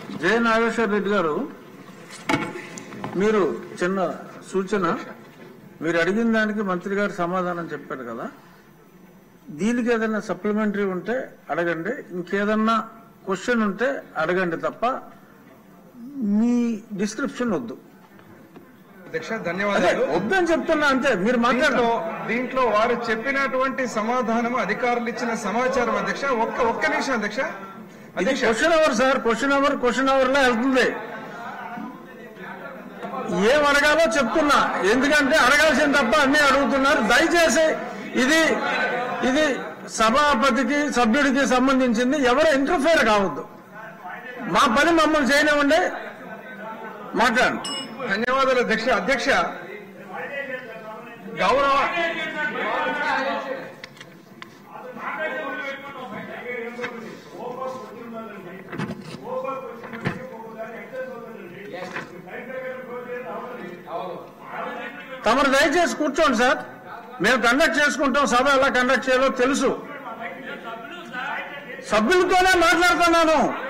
జయ నాగేశ్వర రెడ్డి గారు మీరు చిన్న సూచన మీరు అడిగిన దానికి మంత్రి గారు సమాధానం చెప్పారు కదా దీనికి ఏదైనా సప్లిమెంటరీ ఉంటే అడగండి ఇంకేదన్నా క్వశ్చన్ ఉంటే అడగండి తప్ప మీ డిస్క్రిప్షన్ వద్దు అధ్యక్ష అదే ధన్యవాదాలు వద్దని చెప్తున్నా అంతే మీరు దీంట్లో మాట్లాడరు దీంట్లో వారు చెప్పినటువంటి సమాధానం అధికారులు ఇచ్చిన సమాచారం అధ్యక్ష ఒక్క ఒక్క నిమిషం అధ్యక్ష ఇది అధ్యక్ష question hour sir question hour question hour లో వెళ్తుంది ఏం అడగాలో చెప్తున్నా ఎందుకంటే అడగాల్సిన తప్ప అన్ని అడుగుతున్నారు దయచేసి ఇది ఇది సభాపతికి సభ్యుడికి సంబంధించింది ఎవరు ఇంటర్ఫేర్ కావద్దు మా పని మమ్మల్ని చేయనివ్వండి మాట్లాడండి ధన్యవాదాలు అధ్యక్ష అధ్యక్ష గౌరవ తమరు దయచేసి కూర్చోండి సార్ మేము కండక్ట్ చేసుకుంటాం సభ ఎలా కండక్ట్ చేయాలో తెలుసు సభ్యులతోనే మాట్లాడుతున్నాను